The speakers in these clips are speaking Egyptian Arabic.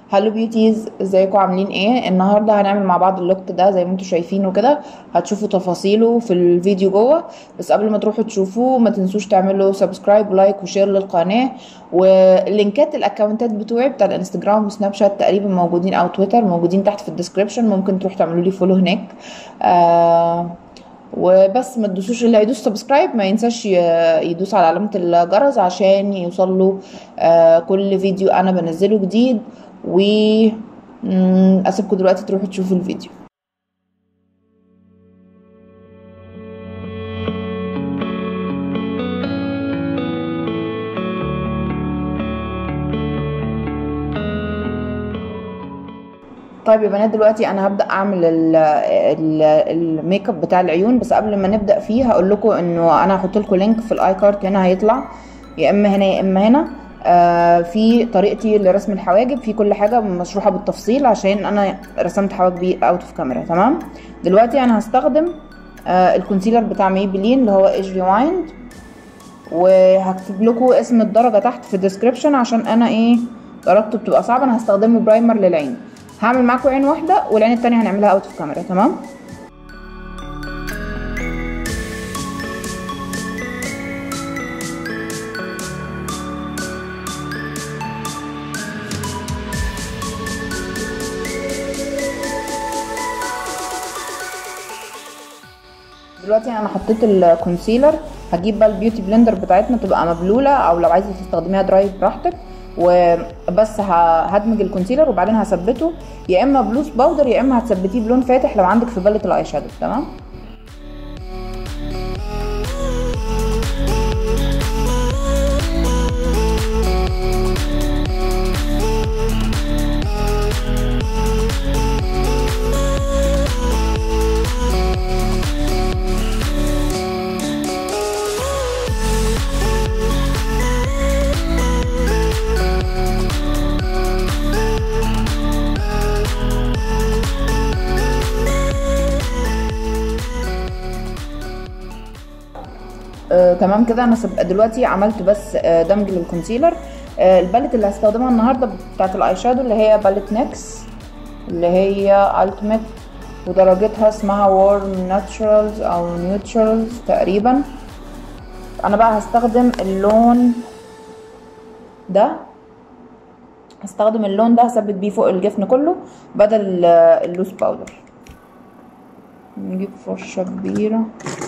هالو بيوتيز ازيكم عاملين ايه النهارده هنعمل مع بعض اللوك ده زي ما انتم شايفينه كده هتشوفوا تفاصيله في الفيديو جوه بس قبل ما تروحوا تشوفوه ما تنسوش تعملوا سبسكرايب ولايك وشير للقناه واللينكات الاكونتات بتوعي بتاع الانستجرام وسناب شات تقريبا موجودين او تويتر موجودين تحت في الديسكربشن ممكن تروحوا تعملوا لي فولو هناك آه وبس ما تدوسوش اللي هيدوس سبسكرايب ما ينساش يدوس على علامة الجرس عشان يوصل له آه كل فيديو انا بنزله جديد و اسيبكم دلوقتي تروحوا تشوفوا الفيديو طيب يا بنات دلوقتي انا هبدا اعمل الميك اب بتاع العيون بس قبل ما نبدا فيه هقول لكم انه انا هحط لكم لينك في الاي كارت هنا هيطلع يا اما هنا يا اما هنا آه في طريقتي لرسم الحواجب في كل حاجه مشروحه بالتفصيل عشان انا رسمت حواجبي اوت اوف كاميرا تمام دلوقتي انا هستخدم آه الكونسيلر بتاع ميبلين اللي هو ايج ريوايند وهكتب لكم اسم الدرجه تحت في الديسكربشن عشان انا ايه درجته بتبقى صعبه انا هستخدمه برايمر للعين هعمل معاكم عين واحده والعين التانية هنعملها اوت اوف كاميرا تمام دلوقتي انا حطيت الكونسيلر هجيب بقى البيوتي بلندر بتاعتنا تبقى مبلوله او لو عايزه تستخدميها دراي براحتك وبس هدمج الكونسيلر وبعدين هثبته يا اما بلوس باودر يا اما هتثبتيه بلون فاتح لو عندك في بالة الاي شادو تمام آه، تمام كده انا سب... دلوقتي عملت بس آه، دمج للكونسيلر آه، الباليت اللي هستخدمها النهارده بتاعت الاي شادو اللي هي باليت نكس اللي هي التيميت ودرجتها اسمها وورم ناتشرالز او نيوترالز تقريبا انا بقى هستخدم اللون ده هستخدم اللون ده هثبت بيه فوق الجفن كله بدل اللوس باودر نجيب فرشه كبيره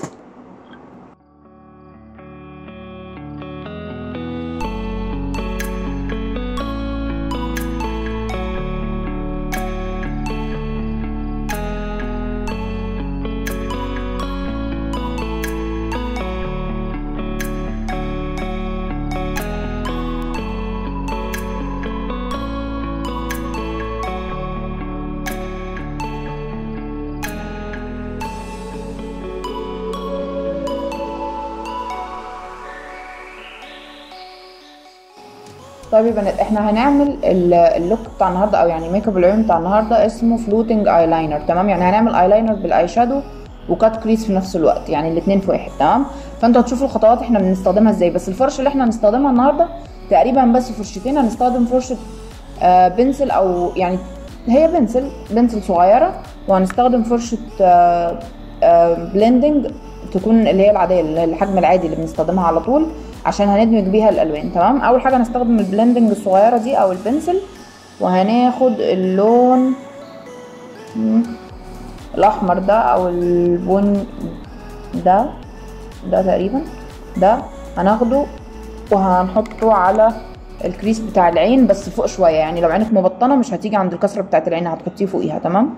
طيب يا بنات احنا هنعمل اللوك بتاع النهارده او يعني ميك اب العيون بتاع النهارده اسمه فلوتنج ايلاينر تمام يعني هنعمل ايلاينر بالاي شادو وكات كريس في نفس الوقت يعني الاثنين في واحد تمام فانتوا هتشوفوا الخطوات احنا بنستخدمها ازاي بس الفرشه اللي احنا هنستخدمها النهارده تقريبا بس فرشتين هنستخدم فرشه آه بنسل او يعني هي بنسل بنسل صغيره وهنستخدم فرشه آه آه بلندنج تكون اللي هي العاديه اللي هي الحجم العادي اللي بنستخدمها على طول عشان هندمج بيها الالوان تمام اول حاجه هنستخدم البلندنج الصغيره دي او البنسل وهناخد اللون الاحمر ده او البن ده ده تقريبا ده هناخده وهنحطه على الكريس بتاع العين بس فوق شويه يعني لو عينك مبطنه مش هتيجي عند الكسره بتاعه العين هتحطيه فوقيها تمام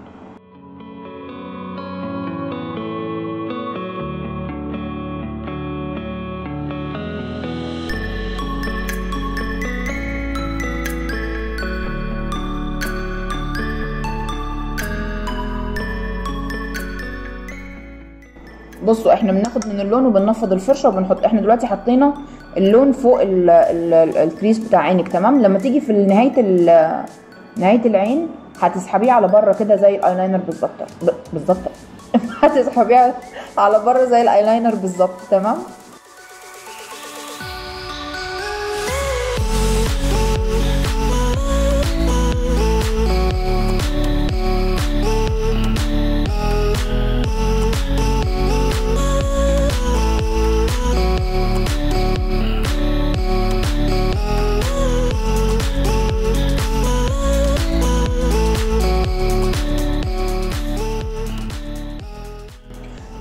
بصوا احنا بناخد من اللون وبننفض الفرشه وبنحط احنا دلوقتي حطينا اللون فوق ال ال ال الكريس بتاع عينك تمام لما تيجي في نهايه نهايه العين هتسحبيه على بره كده زي الايلاينر بالظبط بالظبط هتسحبيه على بره زي الايلاينر بالظبط تمام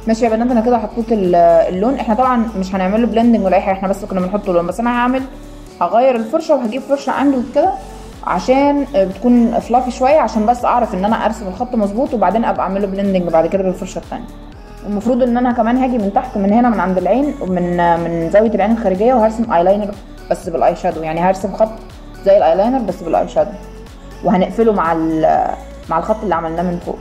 ماشي يا بنات انا كده حطيت ال- اللون احنا طبعا مش هنعمل له بلندنج ولا اي حاجه احنا بس كنا بنحط لون بس انا هعمل هغير الفرشه وهجيب فرشه انجل كده عشان بتكون فلافي شويه عشان بس اعرف ان انا ارسم الخط مظبوط وبعدين ابقى اعمله بلندنج بعد كده بالفرشه الثانيه المفروض ان انا كمان هاجي من تحت من هنا من عند العين ومن من زاويه العين الخارجيه وهرسم ايلاينر بس بالاي شادو يعني هرسم خط زي الايلاينر بس بالاي شادو وهنقفله مع ال- مع الخط اللي عملناه من فوق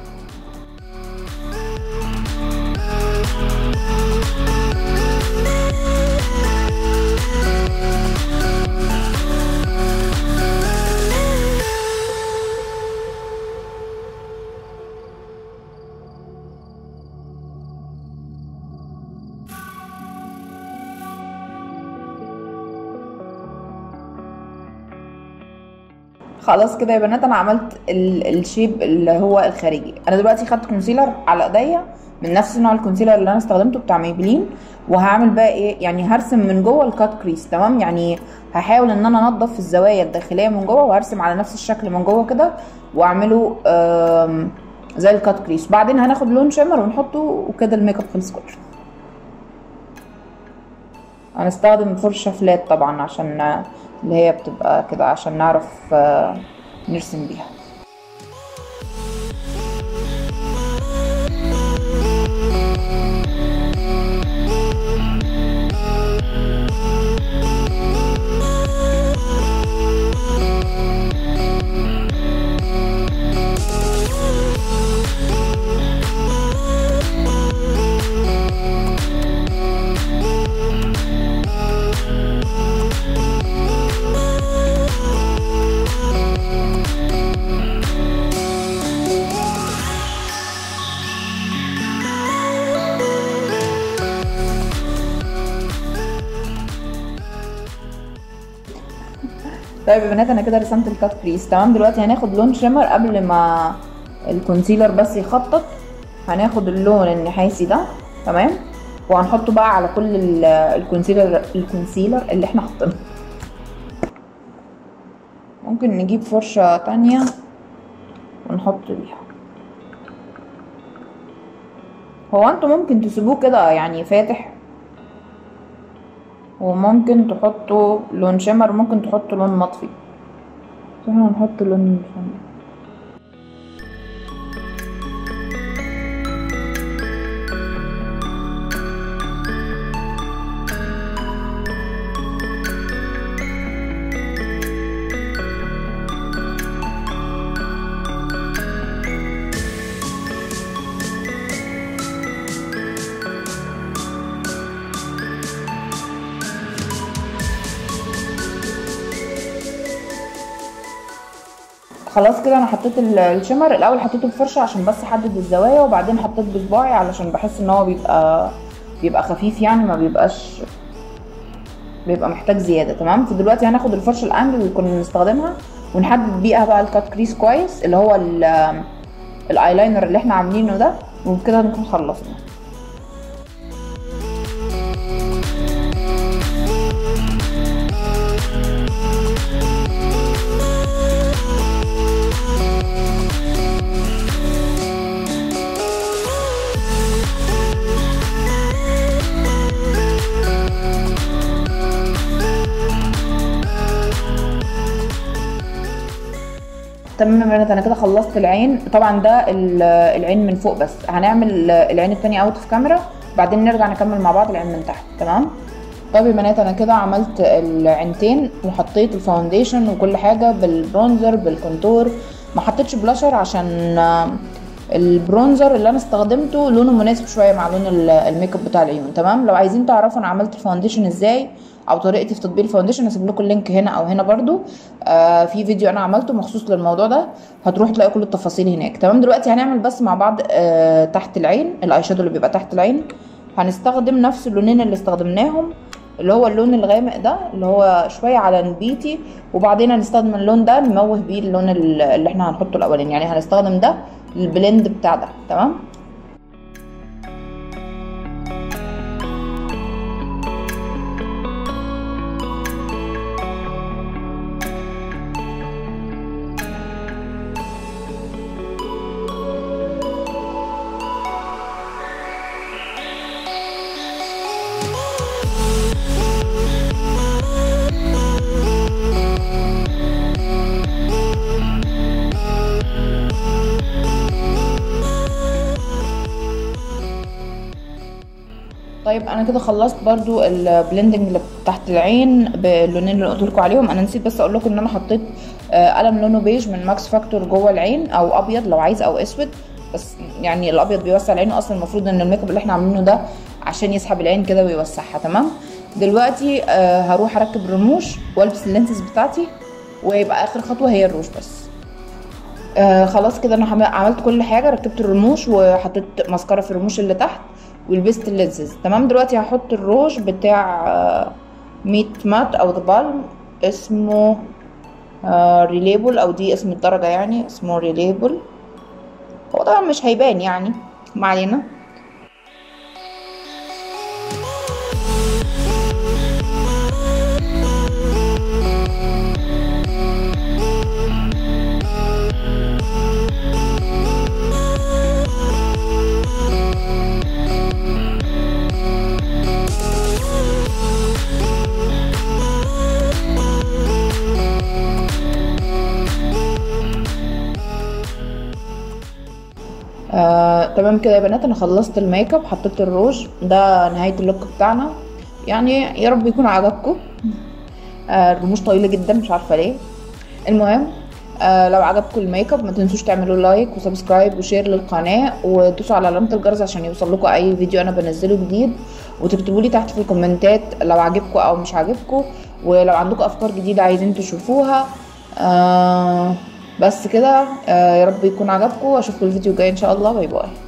خلاص كده يا بنات انا عملت ال- الشيب اللي هو الخارجي انا دلوقتي خدت كونسيلر على ايديا من نفس نوع الكونسيلر اللي انا استخدمته بتاع ميبلين وهعمل بقى ايه يعني هرسم من جوه الكات كريس تمام يعني هحاول ان انا انضف الزوايا الداخليه من جوه وهرسم على نفس الشكل من جوه كده واعمله آم، زي الكات كريس بعدين هناخد لون شimmer ونحطه وكده الميك اب خلص كله هنستخدم فرشة فلات طبعا عشان آه، اللي هي بتبقى كده عشان نعرف آه، نرسم بيها طيب يا بنات انا كده رسمت الكات كريس تمام دلوقتي هناخد لون شيمر قبل ما الكونسيلر بس يخطط هناخد اللون النحاسي ده تمام وهنحطه بقى على كل ال- الكونسيلر الكونسيلر اللي احنا حاطينه ممكن نجيب فرشة تانية ونحط بيها هو انتوا ممكن تسيبوه كده يعني فاتح وممكن تحطوا لون شمر ممكن تحطوا لون مطفي بس احنا هنحط لون شمر خلاص كده انا حطيت ال- الشمر الاول حطيته بفرشه عشان بس احدد الزوايا وبعدين حطيت بصباعي علشان بحس ان هو بيبقى بيبقى خفيف يعني ما بيبقاش بيبقى محتاج زياده تمام فدلوقتي هناخد الفرشه الانجل اللي كنا بنستخدمها ونحدد بيها بقى الكات كريس كويس اللي هو ال- الايلاينر اللي احنا عاملينه ده وبكده نكون خلصنا تمام يا بنات انا كده خلصت العين طبعا ده ال- العين من فوق بس هنعمل العين التانية اوت في كاميرا بعدين نرجع نكمل مع بعض العين من تحت تمام طيب يا بنات انا كده عملت العينتين وحطيت الفاونديشن وكل حاجه بالبرونزر بالكونتور ما حطيتش بلاشر عشان آه، البرونزر اللي انا استخدمته لونه مناسب شويه مع لون ال- الميك اب بتاع العيون تمام لو عايزين تعرفوا انا عملت الفاونديشن ازاي او طريقتي في تطبيق الفاونديشن هسيب لكم اللينك هنا او هنا برضو آه في فيديو انا عملته مخصوص للموضوع ده هتروحوا تلاقوا كل التفاصيل هناك تمام دلوقتي هنعمل بس مع بعض آه تحت العين الاي شادو اللي بيبقى تحت العين هنستخدم نفس اللونين اللي استخدمناهم اللي هو اللون الغامق ده اللي هو شويه على نبيتي وبعدين هنستخدم اللون ده نموه بيه اللون ال- اللي احنا هنحطه الاولاني يعني هنستخدم ده البلند بتاع ده تمام طيب انا كده خلصت برضو البلندنج اللي تحت العين باللونين اللي قلت لكم عليهم انا نسيت بس اقول لكم ان انا حطيت آه، قلم لونه بيج من ماكس فاكتور جوه العين او ابيض لو عايز او اسود بس يعني الابيض بيوسع العين اصلا المفروض ان الميك اب اللي احنا عاملينه ده عشان يسحب العين كده ويوسعها تمام دلوقتي آه، هروح اركب الرموش والبس اللينسز بتاعتي ويبقى اخر خطوه هي الروج بس آه خلاص كده انا حم- عملت كل حاجه ركبت الرموش وحطيت ماسكارا في الرموش اللي تحت ولبست اللينسز تمام دلوقتي هحط الروج بتاع آه ميت مات او ذا بالم اسمه آه ريليبل او دي اسم الدرجه يعني اسمه ريليبل هو طبعا مش هيبان يعني ما علينا آه، تمام كده يا بنات انا خلصت الميك اب حطيت الروج ده نهايه اللوك بتاعنا يعني يا رب يكون عجبكم آه، الرموش طويله جدا مش عارفه ليه المهم آه لو عجبكم الميك اب ما تنسوش تعملوا لايك وسبسكرايب وشير للقناه وتدوسوا على علامه الجرس عشان يوصل لكم اي فيديو انا بنزله جديد وتكتبوا لي تحت في الكومنتات لو عجبكم او مش عجبكم ولو عندكم افكار جديده عايزين تشوفوها آه بس كده آه يا رب يكون عجبكم واشوفكم الفيديو الجاي ان شاء الله باي باي